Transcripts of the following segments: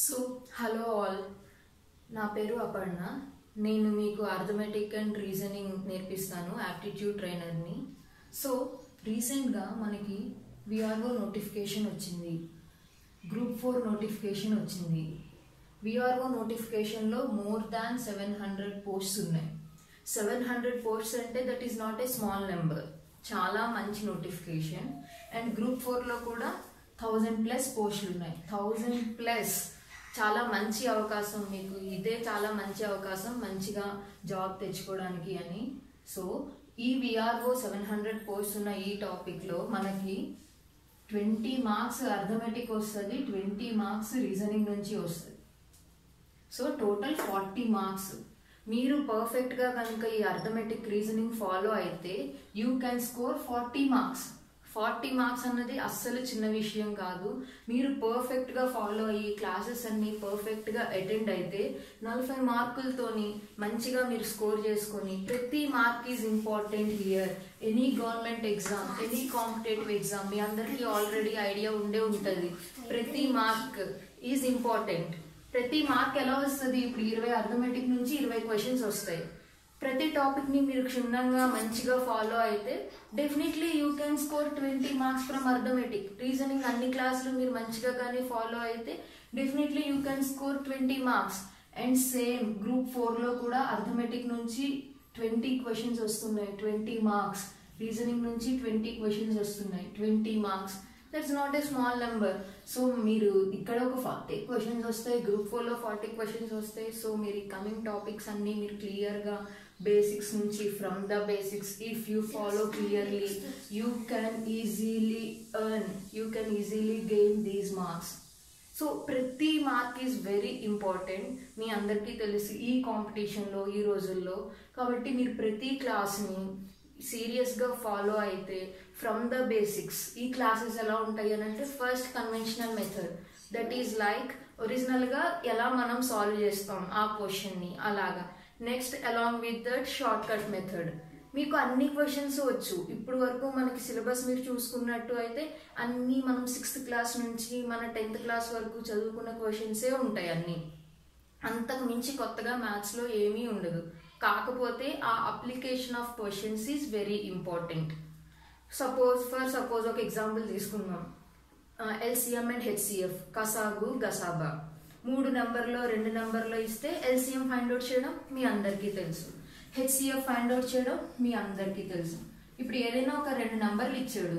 so hello all నా పేరు అపర్ణ నేను మీకు అర్థమెటిక్ అండ్ రీజనింగ్ నేర్పిస్తాను యాప్టిట్యూడ్ ట్రైనర్ని సో రీసెంట్గా మనకి విఆర్ఓ నోటిఫికేషన్ వచ్చింది గ్రూప్ ఫోర్ నోటిఫికేషన్ వచ్చింది విఆర్ఓ నోటిఫికేషన్లో more than seven hundred posts ఉన్నాయి సెవెన్ హండ్రెడ్ పోస్ట్స్ అంటే that is not a small number చాలా మంచి నోటిఫికేషన్ అండ్ గ్రూప్ ఫోర్లో కూడా థౌజండ్ ప్లస్ పోస్టులు ఉన్నాయి థౌజండ్ ప్లస్ చాలా మంచి అవకాశం మీకు ఇదే చాలా మంచి అవకాశం మంచిగా జాబ్ తెచ్చుకోవడానికి అని సో ఈ విఆర్ఓ సెవెన్ హండ్రెడ్ పోస్ట్ ఉన్న ఈ టాపిక్లో మనకి ట్వంటీ మార్క్స్ అర్థమెటిక్ వస్తుంది ట్వంటీ మార్క్స్ రీజనింగ్ నుంచి వస్తుంది సో టోటల్ ఫార్టీ మార్క్స్ మీరు పర్ఫెక్ట్గా కనుక ఈ అర్థమెటిక్ రీజనింగ్ ఫాలో అయితే you can score forty marks forty marks అన్నది అస్సలు చిన్న విషయం కాదు మీరు పర్ఫెక్ట్గా ఫాలో అయ్యి క్లాసెస్ అన్ని పర్ఫెక్ట్గా అటెండ్ అయితే నలభై మార్కులతోని మంచిగా మీరు స్కోర్ చేసుకొని ప్రతి mark is important here any government exam any competitive exam మీ అందరికీ ఆల్రెడీ ఐడియా ఉండే ఉంటుంది ప్రతి మార్క్ ఈజ్ ఇంపార్టెంట్ ప్రతి మార్క్ ఎలా వస్తుంది ఇప్పుడు ఇరవై అర్థమెటిక్ నుంచి ఇరవై క్వశ్చన్స్ వస్తాయి ప్రతి టాపిక్ని మీరు క్షుణ్ణంగా మంచిగా ఫాలో అయితే definitely you can score twenty marks from arithmetic reasoning అన్ని క్లాసులు మీరు మంచిగా కానీ ఫాలో అయితే definitely you can score twenty marks and same group ఫోర్లో కూడా అర్థమెటిక్ నుంచి ట్వంటీ క్వశ్చన్స్ వస్తున్నాయి ట్వంటీ మార్క్స్ రీజనింగ్ నుంచి ట్వంటీ క్వశ్చన్స్ వస్తున్నాయి twenty marks that's not a small number so మీరు ఇక్కడ ఒక ఫార్టీ క్వశ్చన్స్ వస్తాయి గ్రూప్ ఫోర్లో ఫార్టీ క్వశ్చన్స్ వస్తాయి సో మీరు ఈ కమింగ్ టాపిక్స్ అన్నీ మీరు క్లియర్గా బేసిక్స్ నుంచి from the basics if you follow clearly you can easily earn you can easily gain these marks so ప్రతి మార్క్ ఈజ్ వెరీ ఇంపార్టెంట్ మీ అందరికీ తెలుసు ఈ కాంపిటీషన్లో ఈ రోజుల్లో కాబట్టి మీరు ప్రతి క్లాస్ని సీరియస్గా ఫాలో అయితే ఫ్రమ్ ద బేసిక్స్ ఈ క్లాసెస్ ఎలా ఉంటాయి అని అంటే first conventional method that is like ఒరిజినల్గా ఎలా మనం సాల్వ్ చేస్తాం ఆ క్వశ్చన్ని అలాగా next along with that short cut method మీకు అన్ని క్వశ్చన్స్ వచ్చు ఇప్పుడు వరకు మనకి సిలబస్ మీరు చూసుకున్నట్టు అయితే అన్నీ మనం సిక్స్త్ క్లాస్ నుంచి మన టెన్త్ క్లాస్ వరకు చదువుకున్న క్వశ్చన్సే ఉంటాయి అన్నీ అంతకు మించి కొత్తగా మ్యాథ్స్లో ఏమీ ఉండదు కాకపోతే ఆ application of questions is very important suppose for suppose ఒక ఎగ్జాంపుల్ తీసుకుందాం ఎల్సిఎం అండ్ హెచ్సిఎఫ్ కసాగు గసాబా మూడు నెంబర్లో రెండు నెంబర్లో ఇస్తే ఎల్సిఎం ఫైండ్ అవుట్ చేయడం మీ అందరికీ తెలుసు హెచ్సిఎఫ్ ఫైండ్ అవుట్ చేయడం మీ అందరికీ తెలుసు ఇప్పుడు ఏదైనా ఒక రెండు నెంబర్లు ఇచ్చాడు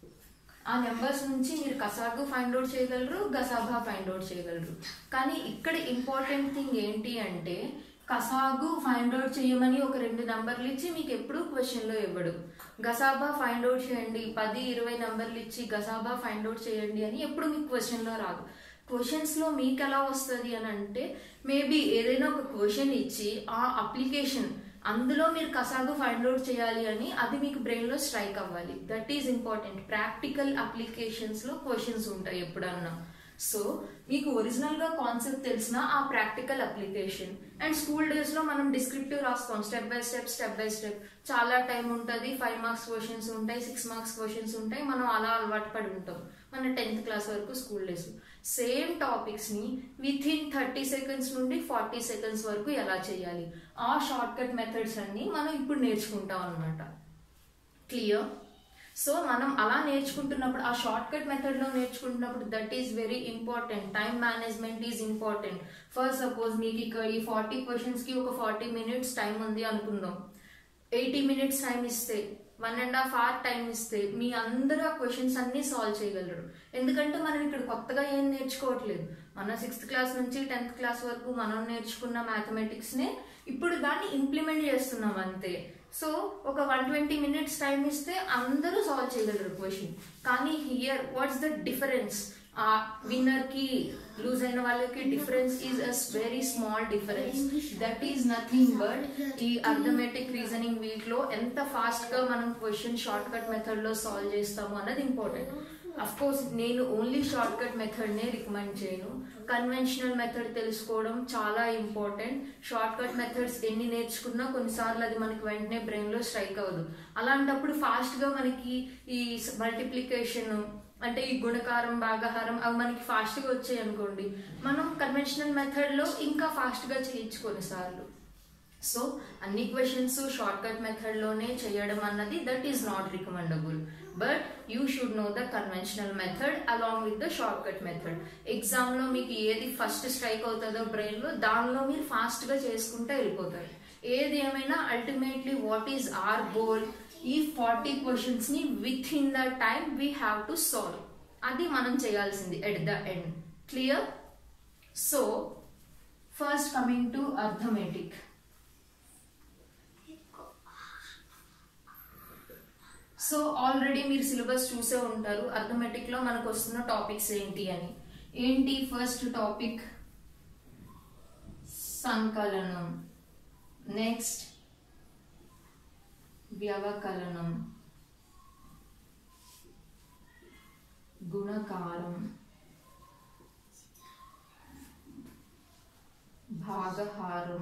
ఆ నెంబర్స్ నుంచి మీరు కసాగు ఫైండ్ అవుట్ చేయగలరు గసాబా ఫైండ్ అవుట్ చేయగలరు కానీ ఇక్కడ ఇంపార్టెంట్ థింగ్ ఏంటి అంటే కసాగు ఫైండ్ అవుట్ చేయమని ఒక రెండు నంబర్లు ఇచ్చి మీకు ఎప్పుడు క్వశ్చన్లో ఇవ్వడు గసాబా ఫైండ్ అవుట్ చేయండి పది ఇరవై నంబర్లు ఇచ్చి గసాబా ఫైండ్ అవుట్ చేయండి అని ఎప్పుడు మీకు క్వశ్చన్లో రాదు క్వశ్చన్స్లో మీకు ఎలా వస్తుంది అని అంటే మేబీ ఏదైనా ఒక క్వశ్చన్ ఇచ్చి ఆ అప్లికేషన్ అందులో మీరు కసాగు ఫైండ్ అవుట్ చేయాలి అని అది మీకు బ్రెయిన్లో స్ట్రైక్ అవ్వాలి దట్ ఈజ్ ఇంపార్టెంట్ ప్రాక్టికల్ అప్లికేషన్స్లో క్వశ్చన్స్ ఉంటాయి ఎప్పుడన్నా సో మీకు ఒరిజినల్గా కాన్సెప్ట్ తెలిసిన ఆ ప్రాక్టికల్ అప్లికేషన్ అండ్ స్కూల్ డేస్లో మనం డిస్క్రిప్టివ్ రాస్తాం step by step step by step చాలా టైం ఉంటుంది ఫైవ్ మార్క్స్ క్వశ్చన్స్ ఉంటాయి సిక్స్ మార్క్స్ క్వశ్చన్స్ ఉంటాయి మనం అలా అలవాటు పడి ఉంటాం మన టెన్త్ క్లాస్ వరకు స్కూల్ డేస్ సేమ్ టాపిక్స్ని విత్ ఇన్ థర్టీ సెకండ్స్ నుండి ఫార్టీ సెకండ్స్ వరకు ఎలా చేయాలి ఆ షార్ట్ కట్ మెథడ్స్ అన్ని మనం ఇప్పుడు నేర్చుకుంటాం అనమాట క్లియర్ సో మనం అలా నేర్చుకుంటున్నప్పుడు ఆ షార్ట్ కట్ మెథడ్లో నేర్చుకుంటున్నప్పుడు that is very important time management is important for suppose మీకు ఇక్కడ ఈ ఫార్టీ క్వశ్చన్స్కి ఒక ఫార్టీ మినిట్స్ టైం ఉంది అనుకుందాం ఎయిటీ మినిట్స్ టైం ఇస్తే one and half hour time ఇస్తే మీ అందరూ ఆ క్వశ్చన్స్ అన్నీ సాల్వ్ చేయగలరు ఎందుకంటే మనం ఇక్కడ కొత్తగా ఏం నేర్చుకోవట్లేదు మన సిక్స్త్ క్లాస్ నుంచి టెన్త్ క్లాస్ వరకు మనం నేర్చుకున్న మ్యాథమెటిక్స్నే ఇప్పుడు దాన్ని ఇంప్లిమెంట్ చేస్తున్నాం అంతే సో ఒక వన్ ట్వంటీ మినిట్స్ టైం ఇస్తే అందరూ సాల్వ్ చేయగలరు క్వశ్చన్ కానీ హియర్ వాట్స్ ద డిఫరెన్స్ ఆ విన్నర్ కి లూజ్ అయిన వాళ్ళకి difference is a very small difference that is nothing but ఈ అర్థమెటిక్ రీజనింగ్ వీక్ లో ఎంత ఫాస్ట్ గా మనం క్వశ్చన్ షార్ట్ కట్ మెథడ్ లో సాల్వ్ చేస్తాము అన్నది ఇంపార్టెంట్ అఫ్ కోర్స్ నేను ఓన్లీ షార్ట్ కట్ మెథడ్ నే రికమెండ్ చేయను కన్వెన్షనల్ మెథడ్ తెలుసుకోవడం చాలా ఇంపార్టెంట్ షార్ట్ కట్ మెథడ్స్ ఎన్ని నేర్చుకున్నా కొన్నిసార్లు అది మనకి వెంటనే బ్రెయిన్ లో స్ట్రైక్ అవ్వదు అలాంటప్పుడు ఫాస్ట్ గా మనకి ఈ మల్టిప్లికేషన్ అంటే ఈ గుణకారం భాగాహారం అవి మనకి ఫాస్ట్గా వచ్చాయి అనుకోండి మనం కన్వెన్షనల్ మెథడ్లో ఇంకా ఫాస్ట్గా చేయొచ్చు కొన్నిసార్లు సో అన్ని క్వశ్చన్స్ షార్ట్ కట్ మెథడ్లోనే చేయడం అన్నది that is not recommendable but you should know the conventional method along with the short cut method ఎగ్జామ్లో మీకు ఏది ఫస్ట్ స్ట్రైక్ అవుతుందో బ్రెయిన్లో దానిలో మీరు ఫాస్ట్గా చేసుకుంటే వెళ్ళిపోతారు ఏది ఏమైనా ultimately what is our goal ఈ ఫార్టీ క్వశ్చన్స్ని with in the time we have to solve అది మనం చేయాల్సింది at the end clear so first coming to arithmetic so already మీరు సిలబస్ చూసే ఉంటారు అర్థమెటిక్ లో మనకు వస్తున్న టాపిక్స్ ఏంటి అని ఏంటి ఫస్ట్ టాపిక్ సంకలనం నెక్స్ట్ వ్యవకలనం గుణకారం భాగహారం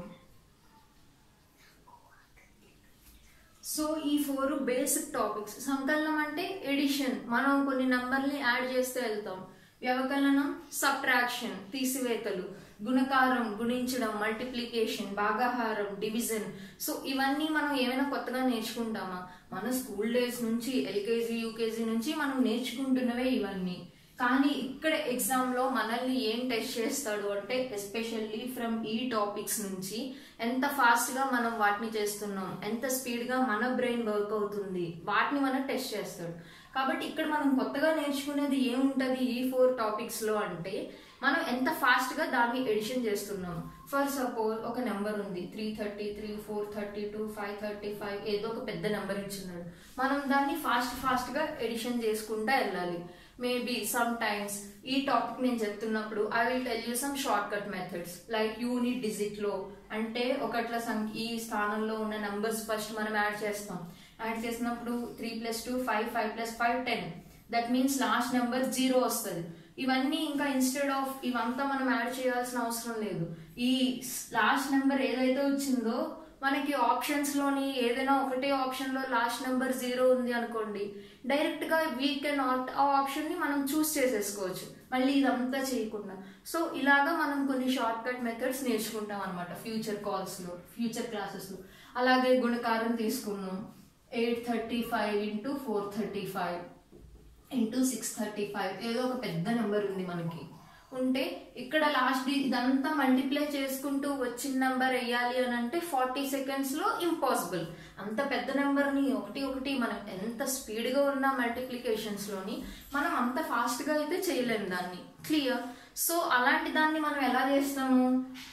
సో ఈ ఫోర్ బేసిక్ టాపిక్స్ సంకలనం అంటే ఎడిషన్ మనం కొన్ని నంబర్ని యాడ్ చేస్తే వెళ్తాం వ్యవకలనం సబ్ట్రాక్షన్ తీసివేతలు గుణకారం గుణించడం మల్టిప్లికేషన్ భాగాహారం డివిజన్ సో ఇవన్నీ మనం ఏమైనా కొత్తగా నేర్చుకుంటామా మన స్కూల్ డేస్ నుంచి ఎల్కేజీ యూకేజీ నుంచి మనం నేర్చుకుంటున్నవే ఇవన్నీ కానీ ఇక్కడ ఎగ్జామ్లో మనల్ని ఏం టెస్ట్ చేస్తాడు అంటే ఎస్పెషల్లీ ఫ్రమ్ ఈ టాపిక్స్ నుంచి ఎంత ఫాస్ట్గా మనం వాటిని చేస్తున్నాం ఎంత స్పీడ్గా మన బ్రెయిన్ వర్క్ అవుతుంది వాటిని మనం టెస్ట్ చేస్తాడు కాబట్టి ఇక్కడ మనం కొత్తగా నేర్చుకునేది ఏముంటుంది ఈ ఫోర్ టాపిక్స్లో అంటే మనం ఎంత ఫాస్ట్గా దాన్ని ఎడిషన్ చేస్తున్నాం ఫర్ సపోజ్ ఒక నెంబర్ ఉంది three thirty three four thirty two five thirty five ఏదో ఒక పెద్ద నెంబర్ ఇచ్చినాడు మనం దాన్ని ఫాస్ట్ ఫాస్ట్గా ఎడిషన్ చేసుకుంటా వెళ్ళాలి మేబీ సమ్ టైమ్స్ ఈ టాపిక్ నేను చెప్తున్నప్పుడు I will tell you some short cut methods like unit digit లో అంటే ఒకట్ల సంఖ్య ఈ స్థానంలో ఉన్న నంబర్స్ ఫస్ట్ మనం యాడ్ చేస్తాం యాడ్ చేసినప్పుడు three plus two five five plus five ten that means last number zero వస్తుంది ఇవన్నీ ఇంకా ఇన్స్టెడ్ ఆఫ్ ఇవంతా మనం యాడ్ చేయాల్సిన అవసరం లేదు ఈ లాస్ట్ నెంబర్ ఏదైతే వచ్చిందో మనకి ఆప్షన్స్ లోని ఏదైనా ఒకటే ఆప్షన్ లో లాస్ట్ నెంబర్ జీరో ఉంది అనుకోండి డైరెక్ట్ గా వీ కెన్ నాట్ ఆ ఆప్షన్ ని మనం చూస్ చేసేసుకోవచ్చు మళ్ళీ ఇదంతా చేయకుండా సో ఇలాగా మనం కొన్ని షార్ట్ కట్ మెథడ్స్ నేర్చుకుంటాం అనమాట ఫ్యూచర్ కాల్స్ లో ఫ్యూచర్ క్లాసెస్ లో అలాగే గుణకారం తీసుకున్నాం eight thirty five into four thirty five into six thirty five ఏదో ఒక పెద్ద నెంబర్ ఉంది మనకి ఉంటే ఇక్కడ లాస్ట్ ఇదంతా మల్టిప్లై చేసుకుంటూ వచ్చిన నెంబర్ వేయాలి అని అంటే ఫార్టీ సెకండ్స్ లో ఇంపాసిబుల్ అంత పెద్ద నెంబర్ ని ఒకటి ఒకటి మనం ఎంత స్పీడ్ గా ఉన్న మల్టిప్లికేషన్స్ లోని మనం అంత ఫాస్ట్ గా అయితే చేయలేము దాన్ని క్లియర్ సో అలాంటి దాన్ని మనం ఎలా చేస్తాము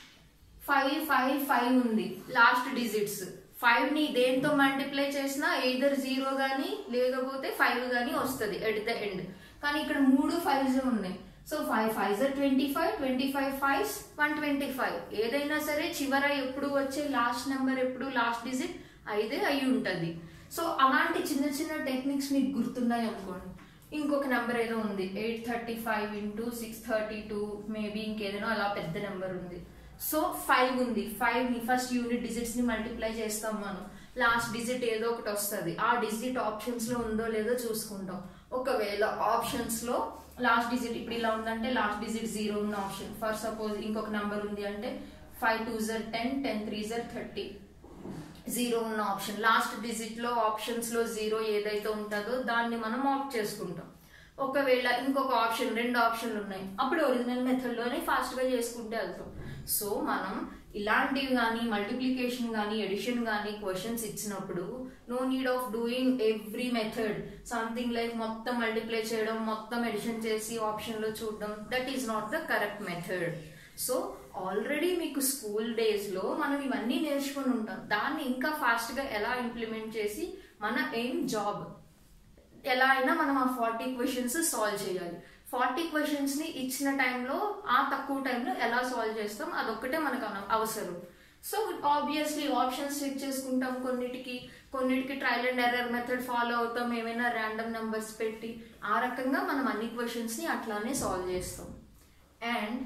ఫైవ్ ఫైవ్ ఫైవ్ ఉంది లాస్ట్ డిజిట్స్ ఫైవ్ ని దేంతో మల్టిప్లై చేసినా ఎయిదర్ జీరో గానీ లేకపోతే ఫైవ్ గానీ వస్తుంది ఎట్ ద ఎండ్ కానీ ఇక్కడ మూడు ఫైవ్స్ ఉన్నాయి so five five twenty five twenty five fives one twenty five ఏదైనా సరే చివర ఎప్పుడు వచ్చే లాస్ట్ నెంబర్ ఎప్పుడు లాస్ట్ డిజిట్ ఐదే అయి ఉంటుంది సో అలాంటి చిన్న చిన్న టెక్నిక్స్ మీకు గుర్తున్నాయి అనుకోండి ఇంకొక నెంబర్ ఏదో ఉంది eight thirty five into six thirty two maybe ఇంకేదైనా అలా పెద్ద నెంబర్ ఉంది సో ఫైవ్ ఉంది ఫైవ్ ని ఫస్ట్ యూనిట్ డిజిట్స్ ని మల్టిప్లై చేస్తాం మనం లాస్ట్ డిజిట్ ఏదో ఒకటి వస్తుంది ఆ డిజిట్ ఆప్షన్స్ లో ఉందో లేదో చూసుకుంటాం ఒకవేళ ఆప్షన్స్ లో లాస్ట్ డిజిట్ ఇప్పుడు ఇలా ఉందంటే లాస్ట్ డిజిట్ జీరో ఉన్న ఆప్షన్ ఫర్ సపోజ్ ఇంకొక నెంబర్ ఉంది అంటే ఫైవ్ టూ జర్ టెన్ టెన్ త్రీ జర్ థర్టీ జీరో ఉన్న ఆప్షన్ లాస్ట్ డిజిట్ లో ఆప్షన్స్ లో జీరో ఏదైతే ఉంటుందో దాన్ని మనం ఆప్ట్ చేసుకుంటాం ఒకవేళ ఇంకొక ఆప్షన్ రెండు ఆప్షన్లు ఉన్నాయి అప్పుడు ఒరిజినల్ మెథడ్ లోనే ఫాస్ట్ గా చేసుకుంటే వెళ్తాం సో మనం ఇలాంటివి కానీ మల్టిప్లికేషన్ కానీ ఎడిషన్ కానీ క్వశ్చన్స్ ఇచ్చినప్పుడు no need of doing every method something like మొత్తం మల్టిప్లై చేయడం మొత్తం ఎడిషన్ చేసి ఆప్షన్ లో చూడడం that is not the correct method so already మీకు స్కూల్ డేస్ లో మనం ఇవన్నీ నేర్చుకుని ఉంటాం దాన్ని ఇంకా ఫాస్ట్ గా ఎలా ఇంప్లిమెంట్ చేసి మన ఎయిమ్ జాబ్ ఎలా అయినా మనం ఆ ఫార్టీ క్వశ్చన్స్ సాల్వ్ చేయాలి ఫార్టీ క్వశ్చన్స్ ని ఇచ్చిన టైంలో ఆ తక్కువ టైంలో ఎలా సాల్వ్ చేస్తాం అదొక్కటే మనకు అన- అవసరం సో ఆబ్వియస్లీ ఆప్షన్స్ చెక్ చేసుకుంటాం కొన్నిటికి కొన్నిటికి trial and error method follow అవుతాం ఏమైనా ర్యాండమ్ నెంబర్స్ పెట్టి ఆ రకంగా మనం అన్ని క్వశ్చన్స్ ని అట్లానే సాల్వ్ చేస్తాం అండ్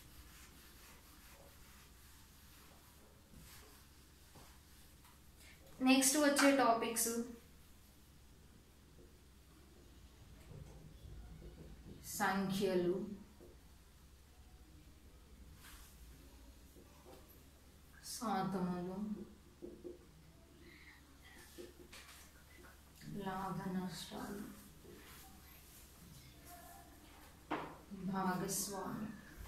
నెక్స్ట్ వచ్చే టాపిక్స్ సంఖ్యలు శాతములు లాభ నష్టాలు భాగస్వామి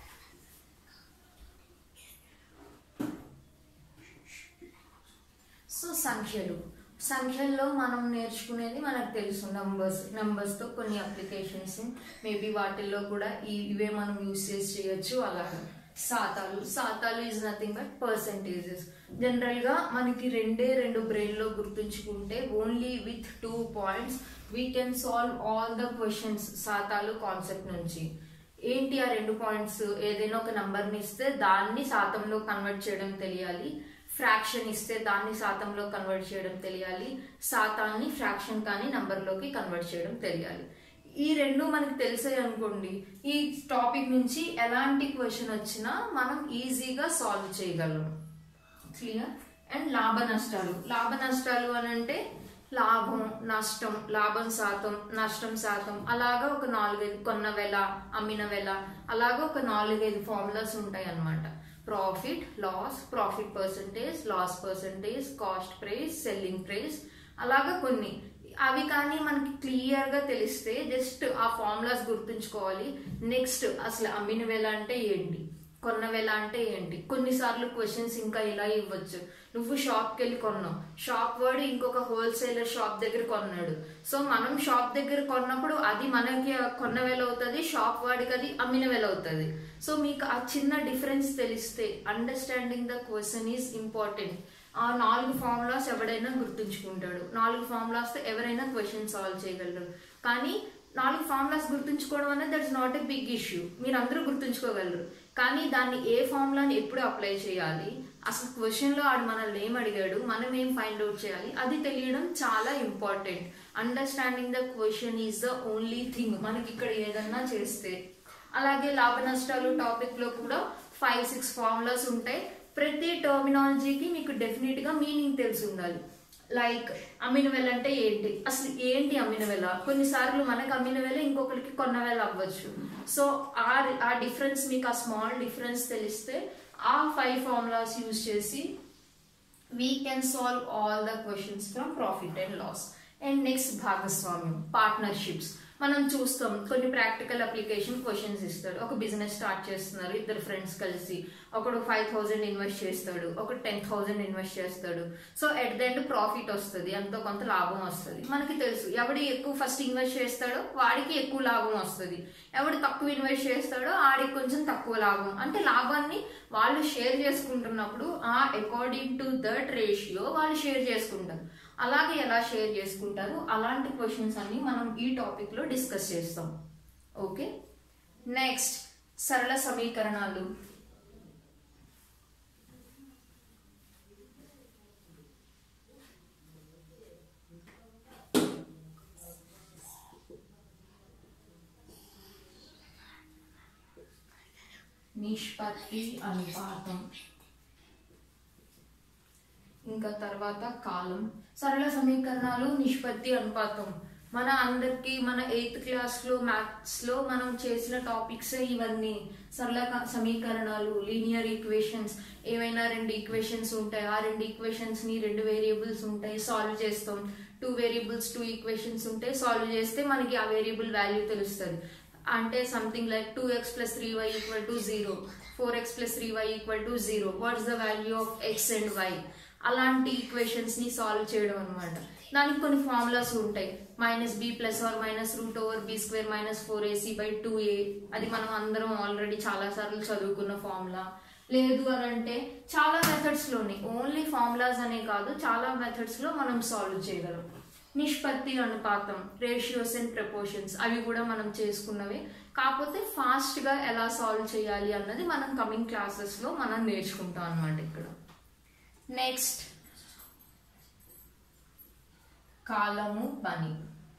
సో సంఖ్యలు సంఖ్యల్లో మనం నేర్చుకునేది మనకు తెలుసు నంబర్స్ నంబర్స్తో కొన్ని అప్లికేషన్స్ మేబీ వాటిల్లో కూడా ఈ- ఇవే మనం యూస్ చేసి చేయొచ్చు అలాగా శాతాలు శాతాలు ఈజ్ నథింగ్ బట్ పర్సంటేజెస్ జనరల్గా మనకి రెండే రెండు బ్రెయిన్లో గుర్తుంచుకుంటే only with two points we can solve all the questions శాతాలు కాన్సెప్ట్ నుంచి ఏంటి ఆ రెండు పాయింట్స్ ఏదైనా ఒక నంబర్ని ఇస్తే దాన్ని శాతంలో కన్వర్ట్ చేయడం తెలియాలి ఫ్రాక్షన్ ఇస్తే దాన్ని శాతంలో కన్వర్ట్ చేయడం తెలియాలి శాతాన్ని ఫ్రాక్షన్ కానీ నంబర్లోకి కన్వర్ట్ చేయడం తెలియాలి ఈ రెండు మనకి తెలిసాయి అనుకోండి ఈ టాపిక్ నుంచి ఎలాంటి క్వశ్చన్ వచ్చినా మనం ఈజీగా సాల్వ్ చేయగలం క్లియర్ అండ్ లాభ నష్టాలు లాభ నష్టాలు అని అంటే లాభం నష్టం లాభం శాతం నష్టం శాతం అలాగా ఒక నాలుగైదు కొన్న వెల అమ్మిన వెల అలాగా ఒక నాలుగైదు ఫార్ములాస్ ఉంటాయి అన్నమాట profit loss profit percentage loss percentage cost price selling price అలాగా కొన్ని అవి కానీ మనకి క్లియర్ గా తెలిస్తే జస్ట్ ఆ ఫార్ములాస్ గుర్తుంచుకోవాలి నెక్స్ట్ అసలు అమ్మిన వెల అంటే ఏంటి కొన్న వెల అంటే ఏంటి కొన్నిసార్లు క్వశ్చన్స్ ఇంకా ఇలా ఇవ్వచ్చు నువ్వు షాప్కి వెళ్ళి కొన్నావు షాప్ వాడు ఇంకొక హోల్సేలర్ షాప్ దగ్గర కొన్నాడు సో మనం షాప్ దగ్గర కొన్నప్పుడు అది మనకి కొన్న వెల అవుతుంది షాప్ వాడికి అది అమ్మిన వెల అవుతుంది సో మీకు ఆ చిన్న డిఫరెన్స్ తెలిస్తే understanding the question is important ఆ నాలుగు ఫార్ములాస్ ఎవడైనా గుర్తుంచుకుంటాడు నాలుగు ఫార్ములాస్తో ఎవరైనా క్వశ్చన్ సాల్వ్ చేయగలరు కానీ నాలుగు ఫార్ములాస్ గుర్తుంచుకోవడం అనేది that's not a big issue మీరు అందరూ గుర్తుంచుకోగలరు కానీ దాన్ని ఏ ఫార్ములాని ఎప్పుడు అప్లై చేయాలి అసలు క్వశ్చన్లో ఆడు మనల్ని ఏం అడిగాడు మనం ఏం ఫైండ్ అవుట్ చేయాలి అది తెలియడం చాలా important understanding the question is the only thing మనకి ఇక్కడ ఏదన్నా చేస్తే అలాగే లాభ నష్టాలు టాపిక్ లో కూడా ఫైవ్ సిక్స్ ఫార్ములాస్ ఉంటాయి ప్రతి టర్మినాలజీకి మీకు డెఫినెట్ గా మీనింగ్ తెలిసి ఉండాలి లైక్ అమ్మిన వెల అంటే ఏంటి అసలు ఏంటి అమ్మిన వెల కొన్నిసార్లు మనకు అమ్మిన వెల ఇంకొకరికి కొన్న వెల అవ్వచ్చు సో ఆ ఆ డిఫరెన్స్ మీకు ఆ స్మాల్ డిఫరెన్స్ తెలిస్తే ఆ ఫైవ్ ఫార్ములాస్ యూజ్ చేసి we can solve all the questions from profit and loss and next భాగస్వామ్యం పార్ట్నర్షిప్స్ మనం చూస్తాం కొన్ని ప్రాక్టికల్ అప్లికేషన్ క్వశ్చన్స్ ఇస్తాడు ఒక బిజినెస్ స్టార్ట్ చేస్తున్నారు ఇద్దరు ఫ్రెండ్స్ కలిసి ఒకడు ఫైవ్ థౌజండ్ ఇన్వెస్ట్ చేస్తాడు ఒక టెన్ థౌజండ్ ఇన్వెస్ట్ చేస్తాడు so at the end profit వస్తుంది ఎంతో కొంత లాభం వస్తుంది మనకి తెలుసు ఎవడు ఎక్కువ ఫస్ట్ ఇన్వెస్ట్ చేస్తాడో వాడికి ఎక్కువ లాభం వస్తుంది ఎవడు తక్కువ ఇన్వెస్ట్ చేస్తాడో ఆడికి కొంచెం తక్కువ లాభం అంటే లాభాన్ని వాళ్ళు షేర్ చేసుకుంటున్నప్పుడు ఆ అకార్డింగ్ టు దట్ రేషియో వాళ్ళు షేర్ చేసుకుంటారు అలాగే ఎలా షేర్ చేసుకుంటారు అలాంటి క్వశ్చన్స్ అన్ని మనం ఈ టాపిక్ లో డిస్కస్ చేస్తాం ఓకే నెక్స్ట్ సరళ సమీకరణాలు నిష్పత్తి అనుపాతం ఇంకా తర్వాత కాలం సరళ సమీకరణాలు నిష్పత్తి అనుపాతం మన అందరికి మన ఎయిత్ క్లాస్ లో మ్యాథ్స్ లో మనం చేసిన టాపిక్స్ ఇవన్నీ సరళ క- సమీకరణాలు లీనియర్ ఈక్వేషన్స్ ఏవైనా రెండు ఈక్వేషన్స్ ఉంటాయి ఆ రెండు ఈక్వేషన్స్ ని రెండు వేరియబుల్స్ ఉంటాయి సాల్వ్ చేస్తాం టూ వేరియబుల్స్ టూ ఈక్వేషన్స్ ఉంటాయి సాల్వ్ చేస్తే మనకి ఆ వేరియబుల్ వాల్యూ తెలుస్తుంది అంటే something like two X plus three Y equal to zero four X plus three Y equal to zero what's the value of X and Y అలాంటి equations ని solve చేయడం అనమాట దానికి కొన్ని ఫార్ములాస్ ఉంటాయి minus B plus or minus root over B square minus four AC by two A అది మనం అందరం ఆల్రెడీ చాలా సార్లు చదువుకున్న ఫార్ములా లేదు అని అంటే చాలా మెథడ్స్ లోనే ఓన్లీ ఫార్ములాస్ అనే కాదు చాలా మెథడ్స్ లో మనం సాల్వ్ చేయగలం నిష్పత్తి అనుపాతం రేషియోస్ అండ్ ప్రపోర్షన్స్ అవి కూడా మనం చేసుకున్నవే కాకపోతే ఫాస్ట్ గా ఎలా సాల్వ్ చేయాలి అన్నది మనం కమింగ్ క్లాసెస్ లో మనం నేర్చుకుంటాం అన్నమాట ఇక్కడ నెక్స్ట్ కాలము పని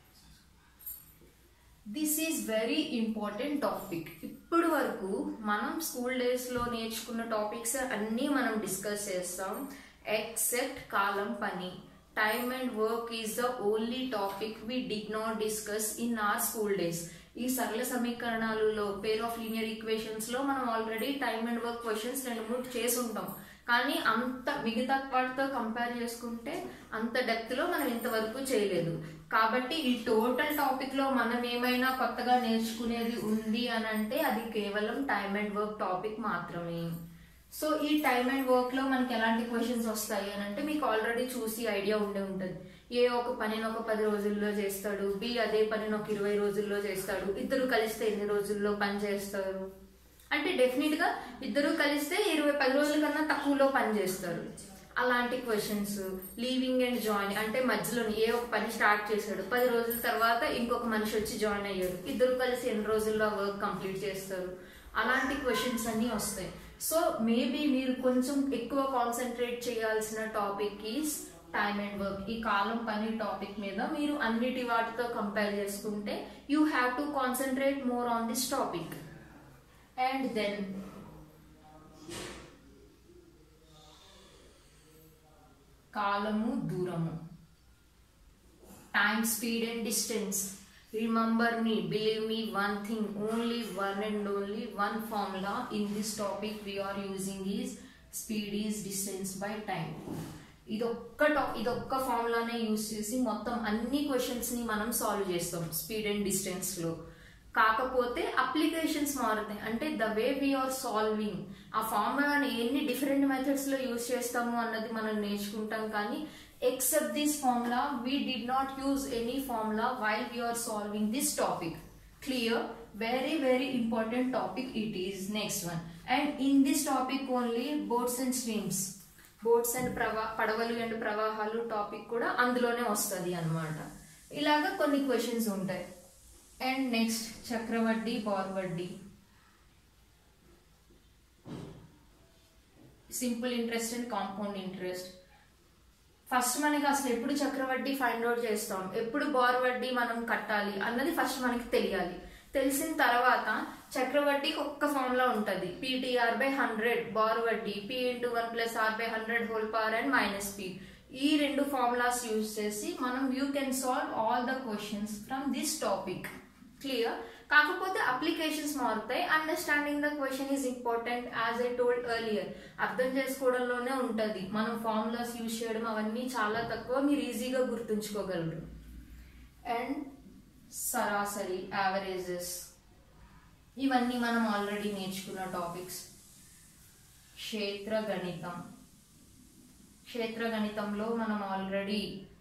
this is very important topic ఇప్పుడు వరకు మనం స్కూల్ డేస్ లో నేర్చుకున్న టాపిక్స్ అన్నీ మనం డిస్కస్ చేస్తాం ఎక్సెప్ట్ కాలం పని time and work is the only topic we did not discuss in our school days ఈ సరళ సమీకరణాలలో పేర్ ఆఫ్ లీనియర్ ఈక్వేషన్స్ లో మనం ఆల్రెడీ టైమ్ అండ్ వర్క్ క్వశ్చన్స్ రెండు మూడు చేసి ఉంటాం కానీ అంత మిగతా వాటితో కంపేర్ చేసుకుంటే అంత డెప్త్ లో మనం ఇంతవరకు చేయలేదు కాబట్టి ఈ టోటల్ టాపిక్ లో మనం ఏమైనా కొత్తగా నేర్చుకునేది ఉంది అని అంటే అది కేవలం టైమ్ అండ్ వర్క్ టాపిక్ మాత్రమే సో ఈ టైమ్ అండ్ వర్క్ లో మనకి ఎలాంటి క్వశ్చన్స్ వస్తాయి అని అంటే మీకు ఆల్రెడీ చూసి ఐడియా ఉండే ఉంటుంది ఏ ఒక పనిని ఒక పది రోజుల్లో చేస్తాడు బి అదే పనిని ఒక ఇరవై రోజుల్లో చేస్తాడు ఇద్దరు కలిస్తే ఎన్ని రోజుల్లో పని చేస్తారు అంటే డెఫినెట్ గా ఇద్దరు కలిస్తే ఇరవై పది రోజుల కన్నా తక్కువలో పని చేస్తారు అలాంటి క్వశ్చన్స్ లీవింగ్ అండ్ జాయిన్ అంటే మధ్యలో ఏ ఒక పని స్టార్ట్ చేశాడు పది రోజుల తర్వాత ఇంకొక మనిషి వచ్చి జాయిన్ అయ్యాడు ఇద్దరు కలిసి ఎన్ని రోజుల్లో వర్క్ కంప్లీట్ చేస్తారు అలాంటి క్వశ్చన్స్ అన్ని వస్తాయి సో మేబీ మీరు కొంచెం ఎక్కువ కాన్సన్ట్రేట్ చేయాల్సిన topic is time and work ఈ కాలం పని టాపిక్ మీద మీరు అన్నిటి వాటితో కంపేర్ చేసుకుంటే you have to concentrate more on this topic and then కాలము దూరము time speed and distance remember me believe me one thing only one and only one formula in this topic we are using is speed is distance by time ఇదొక్క top ఇదొక్క ఫార్ములానే use చేసి మొత్తం అన్ని questions ని మనం solve చేస్తాం speed and distance లో కాకపోతే అప్లికేషన్స్ మారుతాయి అంటే ద వే వీఆర్ సాల్వింగ్ ఆ ఫార్ములాని ఎన్ని డిఫరెంట్ మెథడ్స్ లో యూస్ చేస్తాము అన్నది మనం నేర్చుకుంటాం కానీ except this formula we did not use any formula while we are solving this topic clear very very important topic it is next one and in this topic only boats and streams boats and ప్రవా పడవలు and ప్రవాహాలు topic కూడా అందులోనే వస్తుంది అన్నమాట ఇలాగా కొన్ని questions ఉంటాయి అండ్ నెక్స్ట్ చక్రవడ్డీ బార్వడ్డీ simple interest and compound interest first మనకి అసలు ఎప్పుడు చక్రవడ్డీ ఫైండ్ అవుట్ చేస్తాం ఎప్పుడు బార్ వడ్డీ మనం కట్టాలి అన్నది ఫస్ట్ మనకి తెలియాలి తెలిసిన తర్వాత చక్రవడ్డీకి ఒక్క ఫార్ములా ఉంటుంది పీటీఆర్ బై హండ్రెడ్ బార్ వడ్డీ P into one plus R by hundred whole power and minus P ఈ రెండు ఫార్ములాస్ యూజ్ చేసి మనం you can solve all the questions from this topic clear కాకపోతే అప్లికేషన్స్ మారుతాయి understanding the question is important as I told earlier అర్థం చేసుకోవడంలోనే ఉంటుంది మనం ఫార్ములాస్ యూజ్ చేయడం అవన్నీ చాలా తక్కువ మీరు ఈజీగా గుర్తుంచుకోగలరు అండ్ సరాసరి యావరేజెస్ ఇవన్నీ మనం ఆల్రెడీ నేర్చుకున్న టాపిక్స్ క్షేత్ర గణితం క్షేత్ర గణితంలో మనం ఆల్రెడీ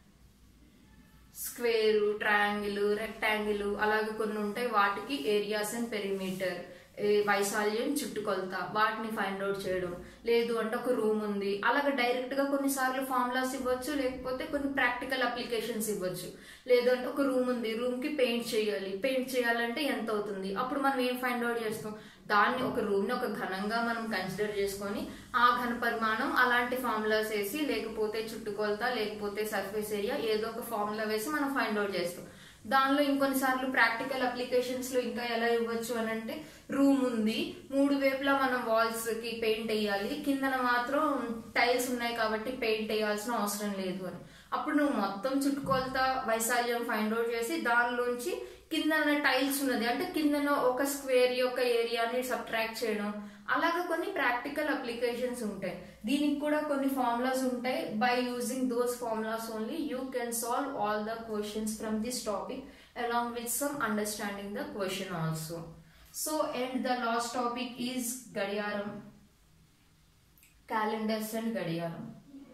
స్క్వేర్ ట్రయాంగిల్ రెక్టాంగిల్ అలాగే కొన్ని ఉంటాయి వాటికి ఏరియాస్ అండ్ పెరిమీటర్ వైశాల్యం చుట్టుకొలత వాటిని ఫైండ్ అవుట్ చేయడం లేదు అంటే ఒక రూమ్ ఉంది అలాగే డైరెక్ట్ గా కొన్నిసార్లు ఫార్ములాస్ ఇవ్వచ్చు లేకపోతే కొన్ని ప్రాక్టికల్ అప్లికేషన్స్ ఇవ్వచ్చు లేదు అంటే ఒక రూమ్ ఉంది రూమ్ కి పెయింట్ చేయాలి పెయింట్ చేయాలంటే ఎంత అవుతుంది అప్పుడు మనం ఏం ఫైండ్ అవుట్ చేస్తాం దాన్ని ఒక రూమ్ ని ఒక ఘనంగా మనం కన్సిడర్ చేసుకొని ఆ ఘన పరిమాణం అలాంటి ఫార్ములాస్ వేసి లేకపోతే చుట్టుకొలత లేకపోతే సర్ఫేస్ ఏరియా ఏదో ఒక ఫార్ములా వేసి మనం ఫైండ్ అవుట్ చేస్తాం దానిలో ఇంకొన్నిసార్లు ప్రాక్టికల్ అప్లికేషన్స్ లో ఇంకా ఎలా ఇవ్వచ్చు అని అంటే రూమ్ ఉంది మూడు వైపులా మనం వాల్స్ కి పెయింట్ వేయాలి కిందన మాత్రం టైల్స్ ఉన్నాయి కాబట్టి పెయింట్ వేయాల్సిన అవసరం లేదు అని అప్పుడు నువ్వు మొత్తం చుట్టుకొలత వైశాల్యం ఫైండ్ అవుట్ చేసి దానిలోంచి కిందన టైల్స్ ఉన్నది అంటే కిందన ఒక స్క్వేర్ యొక్క ఏరియాని సబ్ట్రాక్ట్ చేయడం అలాగా కొన్ని ప్రాక్టికల్ అప్లికేషన్స్ ఉంటాయి దీనికి కూడా కొన్ని ఫార్ములాస్ ఉంటాయి by using those formulas only you can solve all the questions from this topic along with some understanding the question also so and the last topic is గడియారం calendars and గడియారం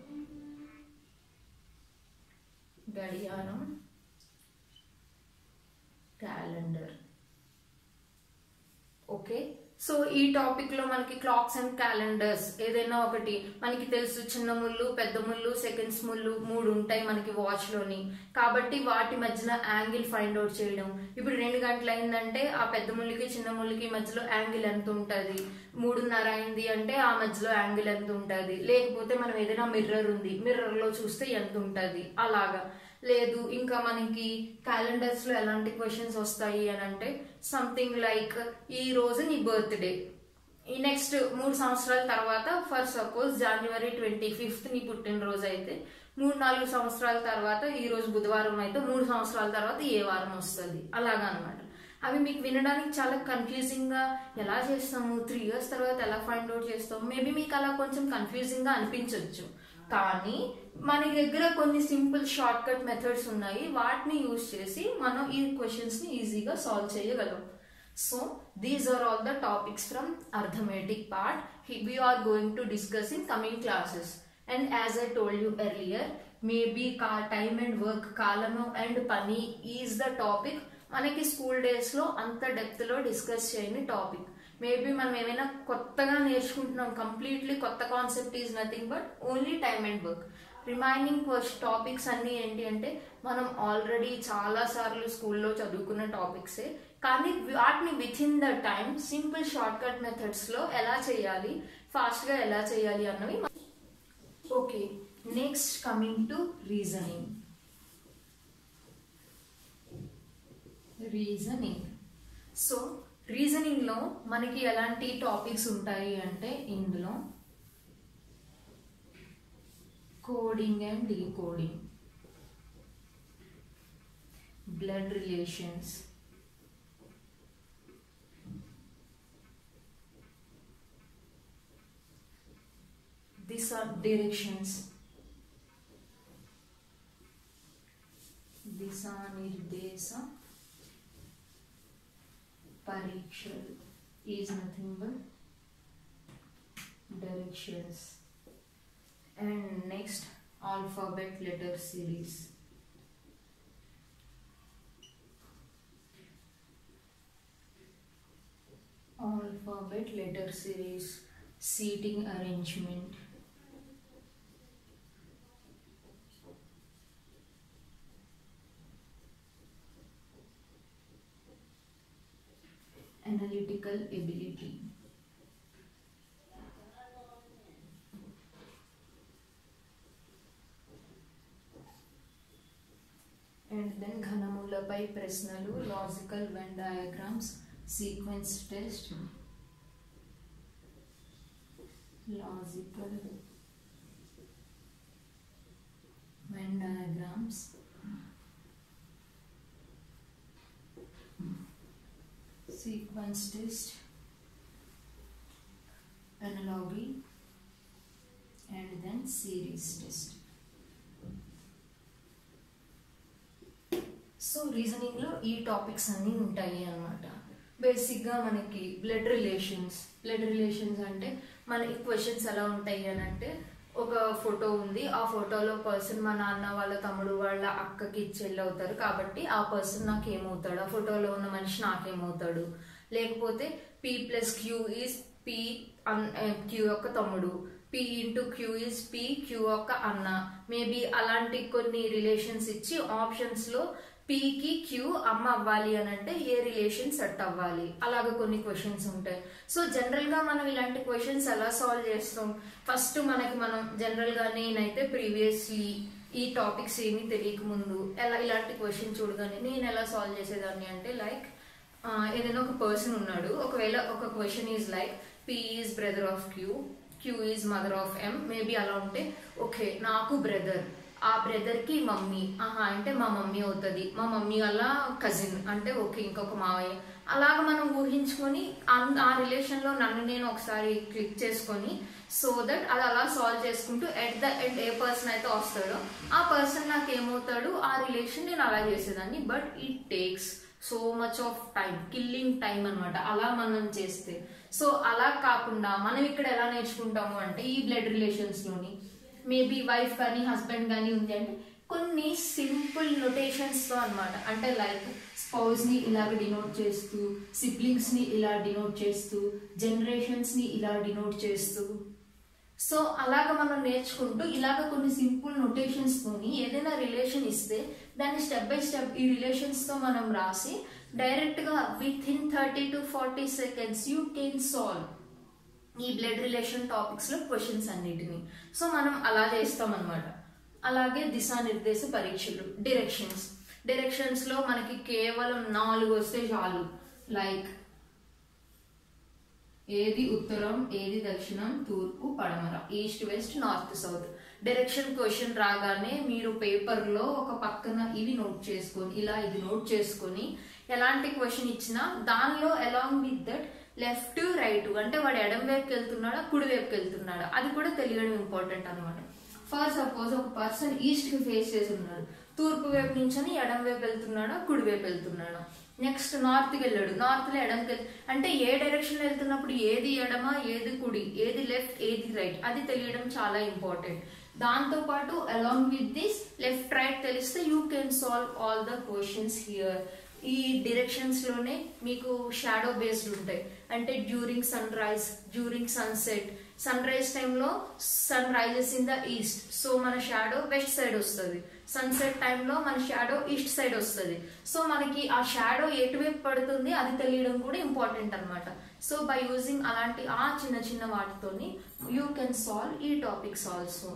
గడియారం calendar okay so ఈ topic లో మనకి clocks and calendars ఏదైనా ఒకటి మనకి తెలుసు చిన్న ముళ్ళు పెద్ద ముళ్ళు సెకండ్స్ ముళ్ళు మూడు ఉంటాయి మనకి వాచ్ లోని కాబట్టి వాటి మధ్యన యాంగిల్ ఫైండ్ అవుట్ చేయడం ఇప్పుడు రెండు గంటలు అయిందంటే ఆ పెద్ద ముళ్ళకి చిన్న ముళ్ళకి మధ్యలో యాంగిల్ ఎంత ఉంటుంది మూడున్నర అయింది అంటే ఆ మధ్యలో యాంగిల్ ఎంత ఉంటుంది లేకపోతే మనం ఏదైనా మిర్రర్ ఉంది మిర్రర్ లో చూస్తే ఎంత ఉంటుంది అలాగా లేదు ఇంకా మనకి క్యాలెండర్స్ లో ఎలాంటి క్వశ్చన్స్ వస్తాయి అని అంటే సంథింగ్ లైక్ ఈ రోజు నీ బర్త్డే ఈ నెక్స్ట్ మూడు సంవత్సరాల తర్వాత ఫర్ సపోజ్ జనవరి ట్వంటీ ఫిఫ్త్ నీ పుట్టినరోజు అయితే మూడు నాలుగు సంవత్సరాల తర్వాత ఈ రోజు బుధవారం అయితే మూడు సంవత్సరాల తర్వాత ఏ వారం వస్తుంది అలాగా అనమాట అవి మీకు వినడానికి చాలా కన్ఫ్యూజింగ్గా ఎలా చేస్తాము త్రీ ఇయర్స్ తర్వాత ఎలా ఫైండ్ అవుట్ చేస్తాము మేబీ మీకు అలా కొంచెం కన్ఫ్యూజింగ్గా అనిపించవచ్చు కానీ మన దగ్గర కొన్ని సింపుల్ షార్ట్ కట్ మెథడ్స్ ఉన్నాయి వాటిని యూజ్ చేసి మనం ఈ క్వశ్చన్స్ని ఈజీగా సాల్వ్ చేయగలం so these are all the topics from arithmetic part we are going to discuss in coming classes and as i told you earlier maybe ka- time and work కాలము and పని is the topic మనకి school days లో అంత depth లో discuss చేయని topic maybe మనం ఏమైనా కొత్తగా నేర్చుకుంటున్నాం కంప్లీట్లీ కొత్త concept is nothing but only time and work remaining topics అన్నీ ఏంటి అంటే మనం ఆల్రెడీ చాలా సార్లు స్కూల్లో చదువుకున్న టాపిక్సే కానీ వాటిని with in the time simple short cut methods లో ఎలా చేయాలి ఫాస్ట్ గా ఎలా చేయాలి అన్నవి okay next coming to reasoning reasoning so reasoning లో మనకి ఎలాంటి టాపిక్స్ ఉంటాయి అంటే ఇందులో coding and decoding blood relations these are directions దిశానిర్దేశ పరీక్షలు is nothing but directions and next alphabet letter series alphabet letter series seating arrangement analytical ability and then ఘనములపై ప్రశ్నలు logical venn diagrams sequence test logical venn diagrams sequence test analogy and then series test so రీజనింగ్లో ఈ topics అన్నీ ఉంటాయి అన్నమాట బేసిక్గా మనకి blood relations blood relations అంటే మనకి క్వశ్చన్స్ ఎలా ఉంటాయి అని అంటే ఒక ఫోటో ఉంది ఆ ఫోటోలో పర్సన్ మా నాన్న వాళ్ళ తమ్ముడు వాళ్ళ అక్కకి చెల్లి అవుతారు కాబట్టి ఆ పర్సన్ నాకు ఏమవుతాడు ఆ ఫోటోలో ఉన్న మనిషి నాకేమవుతాడు లేకపోతే P plus Q is P Q యొక్క తమ్ముడు P into Q is P Q యొక్క అన్న మేబీ అలాంటి కొన్ని రిలేషన్స్ ఇచ్చి ఆప్షన్స్లో పీకి క్యూ అమ్మ అవ్వాలి అని అంటే ఏ రిలేషన్ సెట్ అవ్వాలి అలాగ కొన్ని క్వశ్చన్స్ ఉంటాయి సో జనరల్గా మనం ఇలాంటి క్వశ్చన్స్ ఎలా సాల్వ్ చేస్తాం ఫస్ట్ మనకి మనం జనరల్గా నేనైతే ప్రీవియస్లీ ఈ టాపిక్స్ ఏమీ తెలియక ముందు ఎలా ఇలాంటి క్వశ్చన్ చూడగానే నేను ఎలా సాల్వ్ చేసేదాన్ని అంటే లైక్ ఏదైనా ఒక పర్సన్ ఉన్నాడు ఒకవేళ ఒక question is like P is brother of Q Q is mother of M maybe అలా ఉంటే ఓకే నాకు బ్రదర్ ఆ బ్రదర్ కి మమ్మీ ఆహా అంటే మా మమ్మీ అవుతుంది మా మమ్మీ వల్ల కజిన్ అంటే ఓకే ఇంకొక మావయ్య అలాగ మనం ఊహించుకొని ఆ రిలేషన్ లో నన్ను నేను ఒకసారి క్లిక్ చేసుకొని సో దట్ అది అలా సాల్వ్ చేసుకుంటూ ఎట్ ద ఎండ్ ఏ పర్సన్ అయితే వస్తాడో ఆ పర్సన్ నాకు ఏమవుతాడు ఆ రిలేషన్ నేను అలా చేసేదాన్ని but it takes so much of time killing time అనమాట అలా మనం చేస్తే సో అలా కాకుండా మనం ఇక్కడ ఎలా నేర్చుకుంటాము అంటే ఈ బ్లడ్ రిలేషన్స్ లోని మేబీ వైఫ్ కానీ హస్బెండ్ కానీ ఉంది అంటే కొన్ని సింపుల్ నొటేషన్స్తో అనమాట అంటే లైక్ స్పౌస్ని ఇలాగ డినోట్ చేస్తూ సిబ్లింగ్స్ని ఇలా డినోట్ చేస్తూ జనరేషన్స్ని ఇలా డినోట్ చేస్తూ సో అలాగ మనం నేర్చుకుంటూ ఇలాగ కొన్ని సింపుల్ నొటేషన్స్తోని ఏదైనా రిలేషన్ ఇస్తే దాన్ని స్టెప్ బై స్టెప్ ఈ రిలేషన్స్తో మనం రాసి డైరెక్ట్గా with in thirty to forty seconds you can solve ఈ బ్లడ్ రిలేషన్ టాపిక్స్ లో క్వశ్చన్స్ అన్నిటిని సో మనం అలా చేస్తాం అనమాట అలాగే దిశానిర్దేశ పరీక్షలు డిరెక్షన్స్ డిరెక్షన్స్ లో మనకి కేవలం నాలుగు వస్తే చాలు లైక్ ఏది ఉత్తరం ఏది దక్షిణం తూర్పు పడమర east west north south direction question రాగానే మీరు పేపర్లో ఒక పక్కన ఇవి నోట్ చేసుకొని ఇలా ఇది నోట్ చేసుకొని ఎలాంటి క్వశ్చన్ ఇచ్చినా దానిలో along with that left right అంటే వాడు ఎడం వైపుకి వెళ్తున్నాడా కుడి వైపుకి వెళ్తున్నాడా అది కూడా తెలియడం ఇంపార్టెంట్ అనమాట ఫర్ సపోజ్ ఒక పర్సన్ ఈస్ట్ కి ఫేస్ చేసి ఉన్నాడు తూర్పు వైపు నుంచి ఎడం వైపు వెళ్తున్నాడా కుడి వైపు వెళ్తున్నాడా నెక్స్ట్ నార్త్ కి వెళ్ళాడు నార్త్ లో ఎడంకి వెళ్ అంటే ఏ డైరెక్షన్ వెళ్తున్నప్పుడు ఏది ఎడమా ఏది కుడి ఏది లెఫ్ట్ ఏది రైట్ అది తెలియడం చాలా ఇంపార్టెంట్ దాంతో పాటు along with this left right తెలిస్తే you can solve all the questions here ఈ డిరెక్షన్స్ లోనే మీకు షాడో బేస్డ్ ఉంటాయి అంటే during sunrise during sunset sunrise టైంలో sun rises in the east so మన షాడో వెస్ట్ సైడ్ వస్తుంది sunset టైంలో మన షాడో ఈస్ట్ సైడ్ వస్తుంది సో మనకి ఆ షాడో ఎటువైపు పడుతుంది అది తెలియడం కూడా ఇంపార్టెంట్ అనమాట సో బై యూజింగ్ అలాంటి ఆ చిన్న చిన్న వాటితోని యూ కెన్ సాల్వ్ ఈ టాపిక్స్ ఆల్సో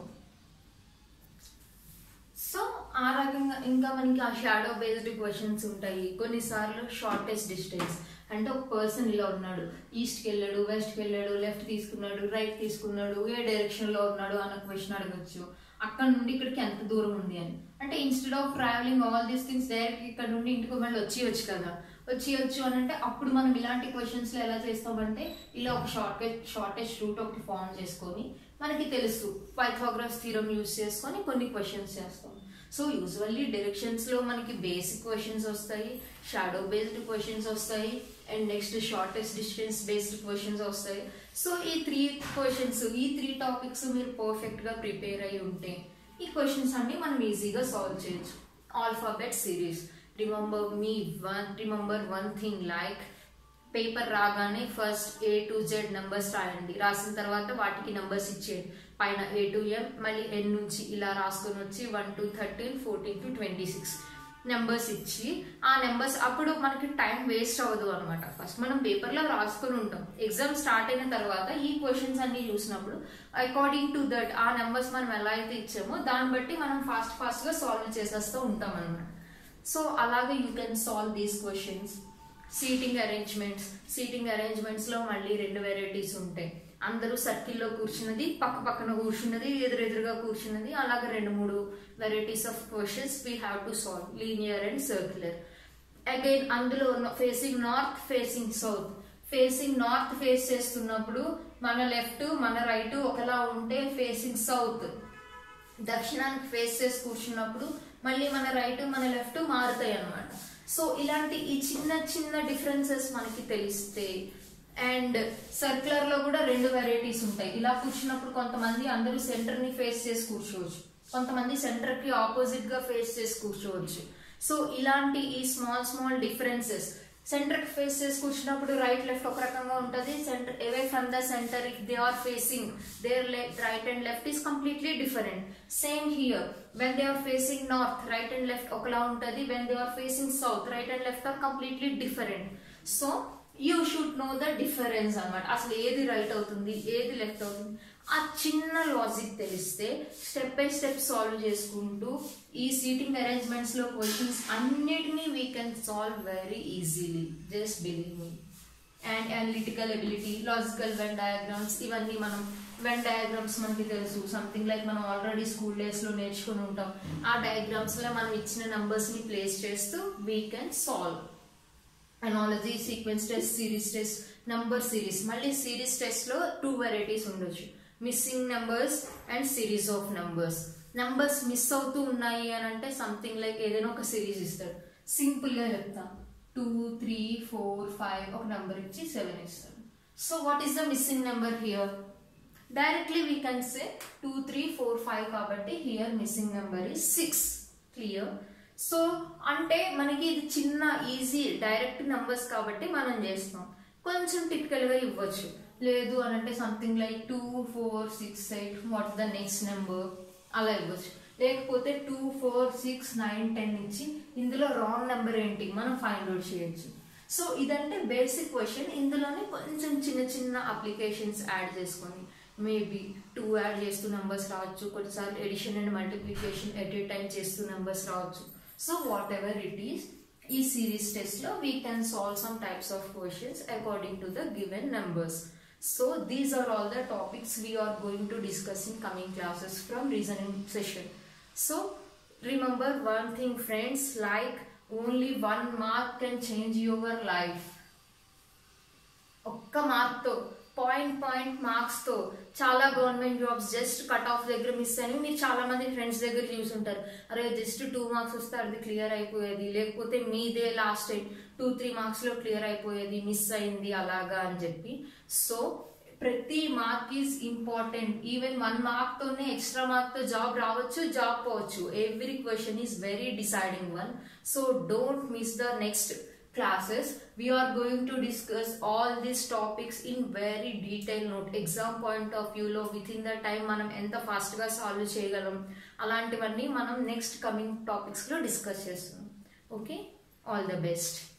సో ఆ రకంగా ఇంకా మనకి ఆ షాడో బేస్డ్ క్వశ్చన్స్ ఉంటాయి కొన్నిసార్లు షార్టెస్ట్ డిస్టెన్స్ అంటే ఒక పర్సన్ ఇలా ఉన్నాడు ఈస్ట్కి వెళ్ళాడు వెస్ట్కి వెళ్ళాడు లెఫ్ట్ తీసుకున్నాడు రైట్ తీసుకున్నాడు ఏ డైరెక్షన్ లో ఉన్నాడు అన్న క్వశ్చన్ అడగచ్చు అక్కడ నుండి ఇక్కడికి ఎంత దూరం ఉంది అని అంటే instead of travelling all these things direct ఇక్కడ నుండి ఇంటికి మళ్ళీ వచ్చి కదా వచ్చి అని అంటే అప్పుడు మనం ఇలాంటి క్వశ్చన్స్ లో ఎలా చేస్తామంటే ఇలా ఒక షార్ట్ షార్టెస్ట్ రూట్ ఒకటి ఫామ్ చేసుకొని మనకి తెలుసు పైథాగ్రఫ్ థీరం యూస్ చేసుకొని కొన్ని క్వశ్చన్స్ చేస్తాం సో యూజువల్లీ డైరెక్షన్స్ లో మనకి బేసిక్ క్వశ్చన్స్ వస్తాయి షాడో బేస్డ్ క్వశ్చన్స్ వస్తాయి and next shortest distance based questions వస్తాయి సో ఈ త్రీ క్వశ్చన్స్ ఈ త్రీ టాపిక్స్ మీరు పర్ఫెక్ట్ గా ప్రిపేర్ అయి ఉంటే ఈ క్వశ్చన్స్ అన్ని మనం ఈజీగా సాల్వ్ చేయొచ్చు ఆల్ఫాబెట్ సిరీస్ రిమెంబర్ మీ one remember one thing like paper రాగానే first A to Z numbers రాయండి రాసిన తర్వాత వాటికి నెంబర్స్ ఇచ్చేయండి పైన ఏ టు ఎం మళ్ళీ ఎన్ నుంచి ఇలా రాసుకొని వచ్చి one to thirteen fourteen to twenty six numbers ఇచ్చి ఆ నెంబర్స్ అప్పుడు మనకి టైం వేస్ట్ అవ్వదు అనమాట ఫస్ట్ మనం పేపర్లో రాసుకొని ఉంటాం ఎగ్జామ్ స్టార్ట్ అయిన తర్వాత ఈ క్వశ్చన్స్ అన్ని చూసినప్పుడు అకార్డింగ్ టు దట్ ఆ నెంబర్స్ మనం ఎలా అయితే ఇచ్చామో దాన్ని బట్టి మనం ఫాస్ట్ ఫాస్ట్ గా సాల్వ్ చేసేస్తూ ఉంటాం అనమాట సో అలాగే you can solve these questions seating arrangements seating arrangements లో మళ్ళీ రెండు వెరైటీస్ ఉంటాయి అందరూ సర్కిల్లో కూర్చున్నది పక్క పక్కన కూర్చున్నది ఎదురెదురుగా కూర్చున్నది అలాగే రెండు మూడు varieties of questions we have to solve linear and circular again అందులో facing north facing south facing north face చేస్తున్నప్పుడు మన లెఫ్ట్ మన రైట్ ఒకలా ఉంటే ఫేసింగ్ సౌత్ దక్షిణానికి ఫేస్ చేసి కూర్చున్నప్పుడు మళ్ళీ మన రైట్ మన లెఫ్ట్ మారుతాయి అన్నమాట సో ఇలాంటి ఈ చిన్న చిన్న డిఫరెన్సెస్ మనకి తెలిస్తే అండ్ సర్క్యులర్ లో కూడా రెండు వెరైటీస్ ఉంటాయి ఇలా కూర్చున్నప్పుడు కొంతమంది అందరూ సెంటర్ ని ఫేస్ చేసి కూర్చోవచ్చు కొంతమంది సెంటర్ కి ఆపోజిట్ గా ఫేస్ చేసి కూర్చోవచ్చు సో ఇలాంటి ఈ స్మాల్ స్మాల్ డిఫరెన్సెస్ సెంటర్ కి ఫేస్ చేసి కూర్చున్నప్పుడు రైట్ లెఫ్ట్ ఒక రకంగా ఉంటుంది centre away from the centre if they are facing their right and left is completely different same here when they are facing north right and left ఒకలా ఉంటుంది when they are facing south right and left are completely different so you should know the difference అనమాట అసలు ఏది right అవుతుంది ఏది left అవుతుంది ఆ చిన్న లాజిక్ తెలిస్తే స్టెప్ బై స్టెప్ సాల్వ్ చేసుకుంటూ ఈ సీటింగ్ అరేంజ్మెంట్స్ లో క్వశ్చన్స్ అన్నిటినీ we can solve very easily just believe me and analytical ability logical venn diagrams ఇవన్నీ మనం వెన్ డయాగ్రామ్స్ మనకి తెలుసు సంథింగ్ లైక్ మనం ఆల్రెడీ స్కూల్ డేస్ లో నేర్చుకుని ఉంటాం ఆ డయాగ్రామ్స్ లో మనం ఇచ్చిన నంబర్స్ ని ప్లేస్ చేస్తూ we can solve analogy sequence test series test number series మళ్ళీ సిరీస్ టెస్ట్ లో టూ వెరైటీస్ ఉండొచ్చు missing numbers and series of numbers numbers miss అవుతూ ఉన్నాయి అని అంటే సంథింగ్ లైక్ ఏదైనా ఒక సిరీస్ ఇస్తాడు సింపుల్ గా చెప్తా టూ త్రీ ఫోర్ ఫైవ్ ఒక నెంబర్ ఇచ్చి సెవెన్ ఇస్తాడు so what is the missing number here directly we can say two three four five కాబట్టి here missing number is six clear so అంటే మనకి ఇది చిన్న ఈజీ డైరెక్ట్ నంబర్స్ కాబట్టి మనం చేస్తాం కొంచెం టిపికల్ గా ఇవ్వచ్చు లేదు అని అంటే something like two four six eight what the next number అలా ఇవ్వచ్చు లేకపోతే two four six nine ten ఇచ్చి ఇందులో రాంగ్ నెంబర్ ఏంటి మనం ఫైండ్ అవుట్ చేయొచ్చు సో ఇదంటే బేసిక్ క్వశ్చన్ ఇందులోనే కొంచెం చిన్న చిన్న అప్లికేషన్స్ యాడ్ చేసుకొని మేబీ టూ యాడ్ చేస్తూ నెంబర్స్ రావచ్చు కొన్నిసార్లు addition and multiplication at a time చేస్తూ నెంబర్స్ రావచ్చు so whatever it is ఈ సిరీస్ టెస్ట్ లో we can solve some types of questions according to the given numbers so these are all the topics we are going to discuss in coming classes from reasoning session so remember one thing friends like only one mark can change your life ఒక్క మార్క్తో point point మార్క్స్తో చాలా government jobs just cut off దగ్గర miss అని మీరు చాలా మంది friends దగ్గర చూసుంటారు అరే జస్ట్ టూ మార్క్స్ వస్తే అది క్లియర్ అయిపోయేది లేకపోతే మీదే లాస్ట్ టైం టూ త్రీ మార్క్స్లో క్లియర్ అయిపోయేది మిస్ అయింది అలాగా అని చెప్పి సో ప్రతి mark is important even one mark తోనే ఎక్స్ట్రా మార్క్ తో జాబ్ రావచ్చు జాబ్ పోవచ్చు every question is very deciding one so don't miss the next classes we are going to discuss all these topics in very detailed note exam point of view లో with in the time మనం ఎంత fast గా solve చేయగలం అలాంటివన్నీ మనం next coming topics లో discuss చేస్తాం okay all the best